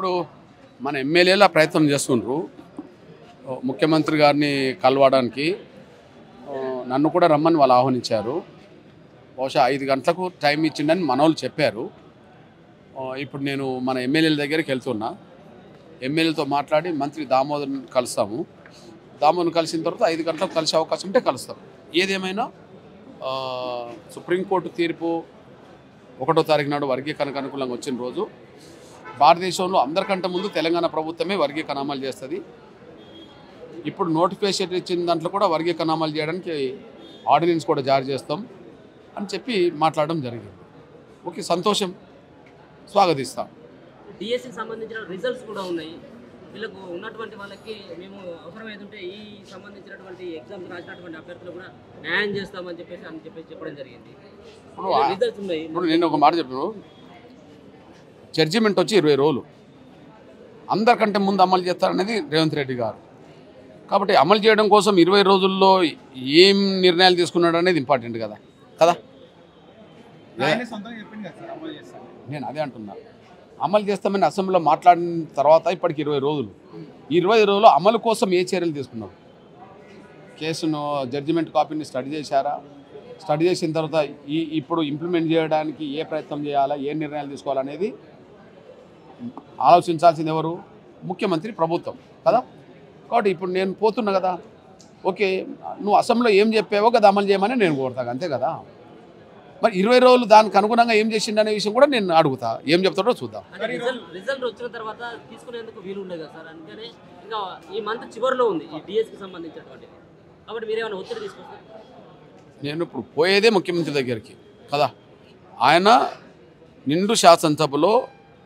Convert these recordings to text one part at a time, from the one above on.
ఇప్పుడు మన ఎమ్మెల్యేల ప్రయత్నం చేస్తుండ్రు ఓ, ముఖ్యమంత్రి గారిని కలవడానికి ఓ, నన్ను కూడా రమ్మని వాళ్ళు ఆహ్వానించారు బహుశా ఐదు గంటలకు టైం ఇచ్చిండని మన వాళ్ళు చెప్పారు ఓ, ఇప్పుడు నేను మన ఎమ్మెల్యేల దగ్గరికి వెళ్తున్నా ఎమ్మెల్యేలతో మాట్లాడి మంత్రి దామోదర్ని కలుస్తాము దామోదర్ని కలిసిన తర్వాత ఐదు గంటలకు కలిసే అవకాశం ఉంటే కలుస్తాం ఏదేమైనా ఆ, సుప్రీంకోర్టు తీర్పు ఒకటో తారీఖు నాడు వర్గీకరణకు అనుకూలంగా వచ్చిన రోజు భారతదేశంలో అందరికంటే ముందు తెలంగాణ ప్రభుత్వమే వర్గీకరణ అమలు చేస్తుంది ఇప్పుడు నోటిఫికేషన్ ఇచ్చిన దాంట్లో కూడా వర్గీకరణ అమలు చేయడానికి ఆర్డినెన్స్ కూడా జారీ చేస్తాం అని చెప్పి మాట్లాడడం జరిగింది ఓకే సంతోషం స్వాగతిస్తాం డిఎస్సికి సంబంధించిన రిజల్ట్స్ కూడా ఉన్నాయి వీళ్ళకు ఉన్నటువంటి వాళ్ళకి మేము అవసరమైతుంటే ఈ సంబంధించినటువంటి ఎగ్జామ్స్ రాసినటువంటి అభ్యర్థులు కూడా న్యాయం చేస్తామని చెప్పేసి అని చెప్పేసి చెప్పడం జరిగింది ఇప్పుడు ఆ- రిజల్ట్స్ ఉన్నాయి ఇప్పుడు నేను ఒక మాట చెప్పాను జడ్జిమెంట్ వచ్చి ఇరవై రోజులు అందరికంటే ముందు అమలు చేస్తారనేది రేవంత్ రెడ్డి గారు కాబట్టి అమలు చేయడం కోసం ఇరవై రోజుల్లో ఏం నిర్ణయాలు తీసుకున్నాడు అనేది ఇంపార్టెంట్ కదా కదా ఆయనే సొంతంగా చెప్పింది కదా సార్ అమలు చేస్తాను నేను అదే అంటున్నా అమలు చేస్తామని అసెంబ్లీలో మాట్లాడిన తర్వాత ఇప్పటికి ఇరవై రోజులు ఈ ఇరవై రోజులు అమలు కోసం ఏ చర్యలు తీసుకున్నారు కేసును జడ్జిమెంట్ కాపీని స్టడీ చేశారా స్టడీ చేసిన తర్వాత ఈ ఇప్పుడు ఇంప్లిమెంట్ చేయడానికి ఏ ప్రయత్నం చేయాలా ఏ నిర్ణయాలు తీసుకోవాలనేది ఆలోచించాల్సింది ఎవరు ముఖ్యమంత్రి ప్రభుత్వం కదా కాబట్టి ఇప్పుడు నేను పోతున్నా కదా ఓకే నువ్వు అసెంబ్లీలో ఏం చెప్పావో కదా అమలు చేయమని నేను కోరుతాను అంతే కదా మరి ఇరవై రోజులు దానికి అనుగుణంగా ఏం చేసిండు అనే విషయం కూడా నేను అడుగుతా ఏం చెప్తాడో చూద్దాం అంటే రిజల్ట్ రిజల్ట్ వచ్చిన తర్వాత తీసుకునేందుకు వీలు ఉండదు కదా సార్ అందుకనే ఇంకా ఈ మంత్ చివరిలో ఉంది ఈ డిఎస్కి సంబంధించినటువంటిది కాబట్టి మీరేమైనా ఒత్తిడి తీసుకొస్తారు నేను ఇప్పుడు పోయేదే ముఖ్యమంత్రి దగ్గరికి కదా ఆయన నిండు శాసనసభలో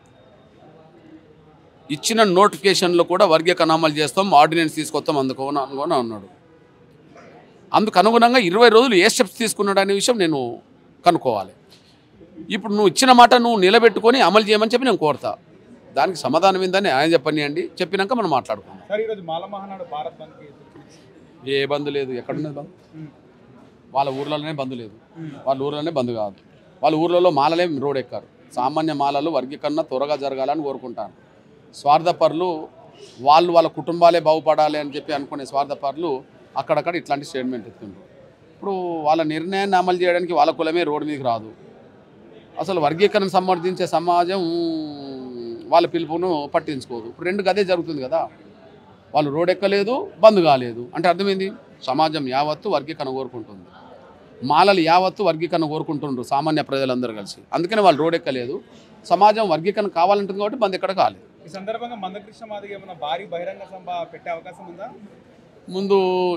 ఇచ్చిన నోటిఫికేషన్లో కూడా వర్గీకరణ అమలు చేస్తాం ఆర్డినెన్స్ తీసుకొస్తాం అందుకు అనుకుని అన్నాడు అందుకు అనుగుణంగా ఇరవై రోజులు ఏ స్టెప్స్ తీసుకున్నాడు అనే విషయం నేను కనుక్కోవాలి ఇప్పుడు నువ్వు ఇచ్చిన మాట నువ్వు నిలబెట్టుకొని అమలు చేయమని చెప్పి నేను కోరుతా దానికి సమాధానం ఏందని ఆయన చెప్పనియండి చెప్పినాక మనం మాట్లాడుకుందాం సార్ ఈరోజు మాల మహానాడు భారత్ బంద్కి ఏ బంద్ లేదు ఎక్కడున్నది బంద్ ఉమ్. వాళ్ళ ఊర్లలోనే బంద్ లేదు ఉమ్. వాళ్ళ ఊర్లోనే బంద్ కాదు వాళ్ళ ఊర్లలో మాలలే రోడ్ ఎక్కారు సామాన్య మాలలు వర్గీకరణ త్వరగా జరగాలని కోరుకుంటాను స్వార్థపరులు వాళ్ళు వాళ్ళ కుటుంబాలే బాగుపడాలి అని చెప్పి అనుకునే స్వార్థపరులు అక్కడక్కడ ఇట్లాంటి స్టేట్మెంట్ ఇస్తుండ్రు ఇప్పుడు వాళ్ళ నిర్ణయాన్ని అమలు చేయడానికి వాళ్ళ కులమే రోడ్డు మీదకి రాదు అసలు వర్గీకరణ సమర్థించే సమాజం వాళ్ళ పిలుపును పట్టించుకోదు ఇప్పుడు రెండు గదే జరుగుతుంది కదా వాళ్ళు రోడ్ ఎక్కలేదు బంద్ కాలేదు అంటే అర్థమైంది సమాజం యావత్తు వర్గీకరణ కోరుకుంటుంది మాలలు యావత్తు వర్గీకరణ కోరుకుంటుండ్రు సామాన్య ప్రజలందరూ కలిసి అందుకనే వాళ్ళు రోడ్ ఎక్కలేదు సమాజం వర్గీకరణ కావాలంటుంది కాబట్టి బంద్ ఎక్కడ కాలేదు ఈ సందర్భంగా మందకృష్ణ మాదిగ ఏమైనా భారీ బహిరంగ సభ పెట్టే అవకాశం ఉందా ముందు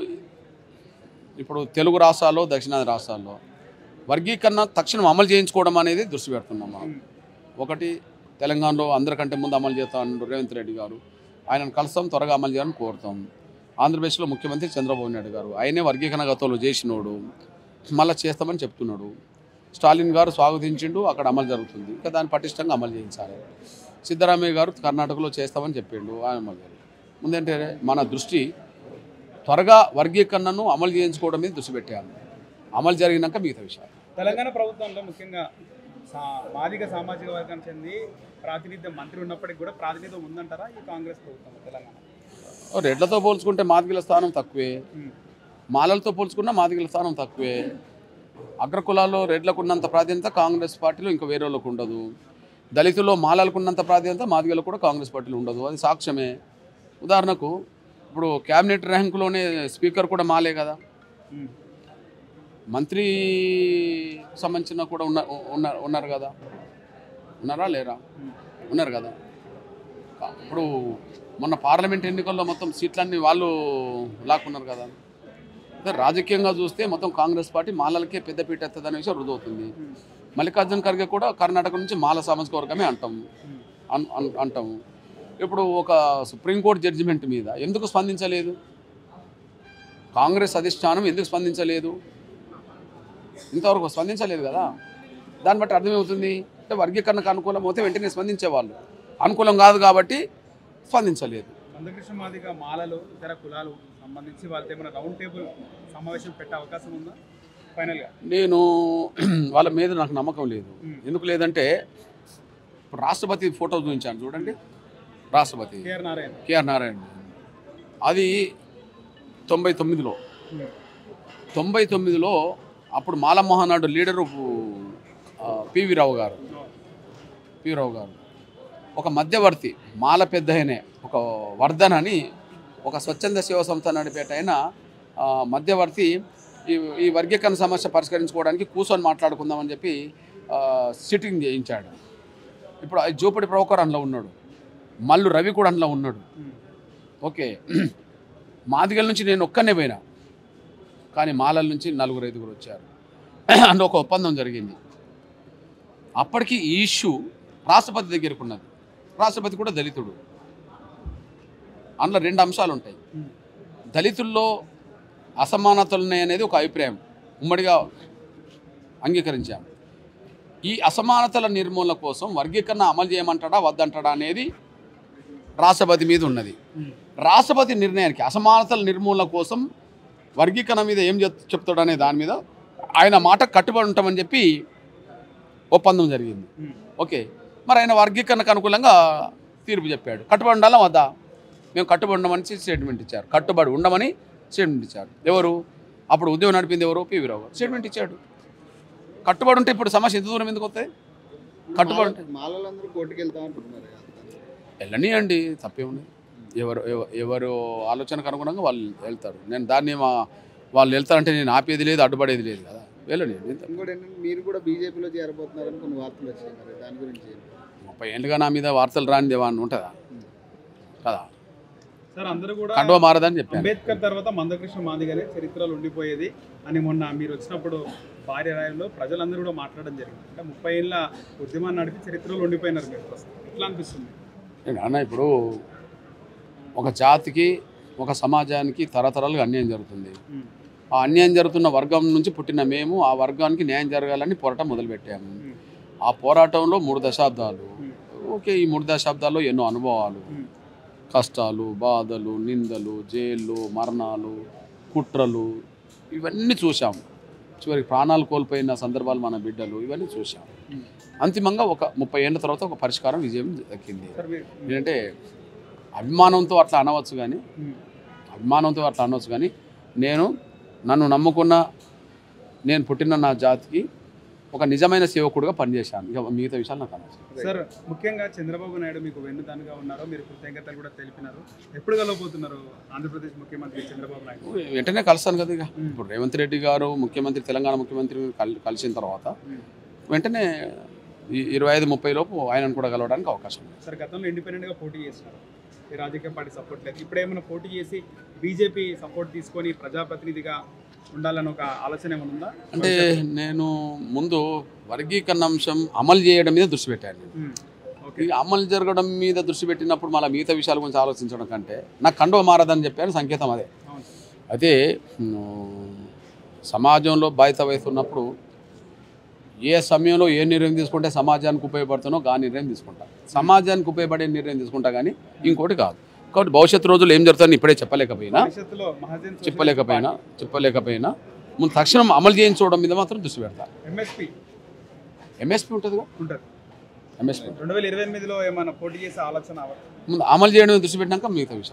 ఇప్పుడు తెలుగు రాష్ట్రాల్లో దక్షిణాది రాష్ట్రాల్లో వర్గీకరణ తక్షణం అమలు చేయించుకోవడం అనేది దృష్టి పెడుతున్నాం మనం ఉమ్. ఒకటి తెలంగాణలో అందరికంటే ముందు అమలు చేస్తాను రేవంత్ రెడ్డి గారు ఆయనను కలుస్తాం త్వరగా అమలు చేయాలని కోరుతాం ఆంధ్రప్రదేశ్లో ముఖ్యమంత్రి చంద్రబాబు నాయుడు గారు ఆయనే వర్గీకరణ గతంలో చేసినోడు మళ్ళీ చేస్తామని చెప్తున్నాడు స్టాలిన్ గారు స్వాగతించిండు అక్కడ అమలు జరుగుతుంది ఇంకా దాన్ని పటిష్టంగా అమలు చేయించాలి సిద్ధరామయ్య గారు కర్ణాటకలో చేస్తామని చెప్పిండు ఆయన అమలు చేయాలి ముందంటే మన దృష్టి త్వరగా వర్గీకరణను అమలు చేయించుకోవడం మీద దృష్టి పెట్టాము అమలు జరిగినాక మిగతా విషయాలు తెలంగాణ ప్రభుత్వంలో ముఖ్యంగా సా- మాదిగ సామాజిక వర్గానికి చెంది ప్రాతినిధ్యం మంత్రి ఉన్నప్పటికీ కూడా ప్రాతినిధ్యం ఉందంటారా ఈ కాంగ్రెస్ ప్రభుత్వం తెలంగాణ రెడ్లతో పోల్చుకుంటే మాదిగల స్థానం తక్కువే ఉమ్. మాలలతో పోల్చుకున్న మాదిగల స్థానం తక్కువే అగ్రకులాల్లో రెడ్లకు ఉన్నంత ప్రాధాన్యత కాంగ్రెస్ పార్టీలో ఇంకా వేరే వాళ్ళకు ఉండదు దళితుల్లో మాలలకు ఉన్నంత ప్రాధాన్యత మాదిగలకు కూడా కాంగ్రెస్ పార్టీలో ఉండదు అది సాక్ష్యమే ఉదాహరణకు ఇప్పుడు క్యాబినెట్ ర్యాంకులోనే స్పీకర్ కూడా మాలే కదా ఉమ్. మంత్రి సంబంధించిన కూడా ఉన్న ఉన్న- ఉన్నారు కదా ఉన్నారా లేరా ఉమ్. ఉన్నారు కదా కా- ఇప్పుడు మొన్న పార్లమెంట్ ఎన్నికల్లో మొత్తం సీట్లన్నీ వాళ్ళు లాక్కున్నారు కదా అదే రాజకీయంగా చూస్తే మొత్తం కాంగ్రెస్ పార్టీ మాలలకే పెద్దపీట ఎత్తది అనే విషయం రుజువుతుంది ఉమ్. మల్లికార్జున ఖర్గే కూడా కర్ణాటక నుంచి మాల సామాజిక వర్గమే అంటాం ఉమ్. అన్- అన్- అంటాము ఇప్పుడు ఒక సుప్రీంకోర్టు జడ్జిమెంట్ మీద ఎందుకు స్పందించలేదు కాంగ్రెస్ అధిష్టానం ఎందుకు స్పందించలేదు ఇంతవరకు స్పందించలేదు కదా దాన్ని బట్టి అర్థమవుతుంది అంటే వర్గీకరణకు అనుకూలం అయితే వెంటనే స్పందించేవాళ్ళు అనుకూలం కాదు కాబట్టి స్పందించలేదు మందకృష్ణ మాదిగ మాలలు ఇతర కులాలు సంబంధించి వాళ్ళతో ఏమైనా రౌండ్ టేబుల్ సమావేశం పెట్టే అవకాశం ఉందా ఫైనల్గా నేను వాళ్ళ మీద నాకు నమ్మకం లేదు మ్మ్. ఎందుకు లేదంటే ఇప్పుడు రాష్ట్రపతి ఫోటో చూపించాను చూడండి రాష్ట్రపతి కేఆర్ నారాయణ కేఆర్ నారాయణ అది తొంభై తొమ్మిదిలో ఉమ్. తొంభై తొమ్మిదిలో అప్పుడు మాలమోహనాడు లీడరు ఆ, పివి రావు గారు పివి రావు గారు ఒక మధ్యవర్తి మాల పెద్ద ఆయనే ఒక వర్ధన్ అని ఒక స్వచ్ఛంద సేవా సంస్థ నడిపేట ఆయన ఆ, మధ్యవర్తి ఈ ఈ వర్గీకరణ సమస్య పరిష్కరించుకోవడానికి కూర్చొని మాట్లాడుకుందామని చెప్పి ఆ, సిట్టింగ్ చేయించాడు ఇప్పుడు ఆ జోపడి ప్రభాకర్ అందులో ఉన్నాడు మల్లు రవి కూడా అందులో ఉన్నాడు ఉమ్. ఓకే మాదిగల నుంచి నేను ఒక్కనే పోయినా కానీ మాలల నుంచి నలుగురు ఐదుగురు వచ్చారు అందులో ఒక ఒప్పందం జరిగింది అప్పటికి ఈ ఇష్యూ రాష్ట్రపతి దగ్గరకు ఉన్నది రాష్ట్రపతి కూడా దళితుడు అందులో రెండు అంశాలు ఉంటాయి ఉమ్. దళితుల్లో అసమానతలు ఉన్నాయి అనేది ఒక అభిప్రాయం ఉమ్మడిగా అంగీకరించాం ఈ అసమానతల నిర్మూలన కోసం వర్గీకరణ అమలు చేయమంటాడా వద్దంటాడా అనేది రాష్ట్రపతి మీద ఉన్నది ఉమ్. రాష్ట్రపతి నిర్ణయానికి అసమానతల నిర్మూలన కోసం వర్గీకరణ మీద ఏం చెప్- చెప్తాడనే దాని మీద ఆయన మాట కట్టుబడి ఉంటామని చెప్పి ఒప్పందం జరిగింది ఉమ్. ఓకే మరి ఆయన వర్గీకరణకు అనుకూలంగా తీర్పు చెప్పాడు కట్టుబడి ఉండాలా వద్దా మేము కట్టుబడి ఉండమని స్టేట్మెంట్ ఇచ్చారు కట్టుబడి ఉండమని స్టేట్మెంట్ ఇచ్చారు ఎవరు అప్పుడు ఉద్యోగం నడిపింది ఎవరు పివి రావు గారు. స్టేట్మెంట్ ఇచ్చాడు కట్టుబడి ఉంటే ఇప్పుడు సమస్య ఎంత దూరం ఎందుకు వస్తాయి కట్టుబడి ఉంటే మాలలందరూ కోర్టుకు వెళ్తా అంటున్నారు వెళ్ళనియండి తప్పేముంది ఎవరు ఎవ- ఎవరు ఆలోచనకు అనుగుణంగా వాళ్ళు వెళ్తారు నేను దాన్ని మా వాళ్ళు వెళ్తారంటే నేను ఆపేది లేదు అడ్డుపడేది లేదు కదా వెళ్ళనియండి ఇంకోటి ఏంటంటే మీరు కూడా బీజేపీలో చేరబోతున్నారని కొన్ని వార్తలు వచ్చాయి మరి దాని గురించి ఏంటి? ముప్పై ఏళ్ళుగా నా మీద వార్తలు రాని ఏమన్నా ఉంటుందా కదా సార్ అందరూ కూడా కండువ మారదని చెప్పాను అంబేద్కర్ తర్వాత మందకృష్ణ మాదిగనే చరిత్రలో ఉండిపోయేది అని మొన్న మీరు వచ్చినప్పుడు భార్య రాయల్లో ప్రజలందరూ కూడా మాట్లాడడం జరిగింది అంటే ముప్పై ఏళ్ళ ఉద్యమాన్ని నడిపి చరిత్రలో ఉండిపోయినారు మీరు ప్రస్తుతం ఎట్లా అనిపిస్తుంది నేను అన్న ఇప్పుడు ఒక జాతికి ఒక సమాజానికి తరతరాలుగా అన్యాయం జరుగుతుంది ఉమ్. ఆ అన్యాయం జరుగుతున్న వర్గం నుంచి పుట్టిన మేము ఆ వర్గానికి న్యాయం జరగాలని పోరాటం మొదలుపెట్టాము ఉమ్. ఆ పోరాటంలో మూడు దశాబ్దాలు ఉమ్. ఓకే ఈ మూడు దశాబ్దాల్లో ఎన్నో అనుభవాలు ఉమ్. కష్టాలు బాధలు నిందలు జైళ్ళు మరణాలు కుట్రలు ఇవన్నీ చూసాం చివరికి ప్రాణాలు కోల్పోయిన సందర్భాలు మన బిడ్డలు ఇవన్నీ చూసాం ఉమ్. అంతిమంగా ఒక ముప్పై ఏళ్ళ తర్వాత ఒక పరిష్కారం విజయం దక్కింది సార్ మీరు ఏంటంటే అభిమానంతో అట్లా అనవచ్చు కానీ ఉమ్. అభిమానంతో అట్లా అనవచ్చు కానీ నేను నన్ను నమ్ముకున్న నేను పుట్టిన నా జాతికి ఒక నిజమైన సేవకుడుగా పనిచేశాను ఇక మిగతా విషయాలు నాకు అనవసరం సార్ ముఖ్యంగా చంద్రబాబు నాయుడు మీకు వెన్నుదానుగా ఉన్నారు మీరు కృతజ్ఞతలు కూడా తెలిపినారు ఎప్పుడు కలవబోతున్నారు ఆంధ్రప్రదేశ్ ముఖ్యమంత్రి చంద్రబాబు నాయుడు వెంటనే కలుస్తాను కదా ఇక ఉమ్. ఇప్పుడు రేవంత్ రెడ్డి గారు ముఖ్యమంత్రి తెలంగాణ ముఖ్యమంత్రి కల్ కలిసిన తర్వాత ఉమ్. వెంటనే ఈ ఇరవై ఐదు ముప్పై లోపు ఆయనను కూడా కలవడానికి అవకాశం ఉంది సార్ గతంలో ఇండిపెండెంట్గా పోటీ చేసినారు ఈ రాజకీయ పార్టీ సపోర్ట్ లేదు ఇప్పుడు ఏమైనా పోటీ చేసి బీజేపీ సపోర్ట్ తీసుకొని ప్రజాప్రతినిధిగా ఉండాలని ఒక ఆలోచన ఏమైనా ఉందా అంటే నేను ముందు వర్గీకరణ అంశం అమలు చేయడం మీద దృష్టి పెట్టాను నేను. ఉమ్. ఓకే ఈ అమలు జరగడం మీద దృష్టి పెట్టినప్పుడు మళ్ళీ మిగతా విషయాల గురించి ఆలోచించడం కంటే నాకు కండువ మారదని చెప్పాను సంకేతం అదే అవును సార్ అయితే ఉమ్, సమాజంలో బాధ్యత వహిస్తున్నప్పుడు ఏ సమయంలో ఏ నిర్ణయం తీసుకుంటే సమాజానికి ఉపయోగపడుతుందో ఆ నిర్ణయం తీసుకుంటా సమాజానికి ఉపయోగపడే నిర్ణయం తీసుకుంటా కానీ ఇంకోటి కాదు కాబట్టి భవిష్యత్తు రోజులు ఏం జరుగుతుందని ఇప్పుడే చెప్పలేకపోయినా భవిష్యత్తులో మహాజన్ చెప్పలేకపోయినా చెప్పలేకపోయినా ముందు తక్షణం అమలు చేయించుకోవడం మీద మాత్రం దృష్టి పెడతా ఎంఎస్పీ ఎంఎస్పీ ఉంటుందిగా ఉంటారు ఎంఎస్పీ రెండు వేల ఇరవై ఎనిమిదిలో ఏమైనా పోటీ చేసే ఆలోచన అవ- ముందు అమలు చేయడం మీద దృష్టి పెట్టినాక మిగతా విషయం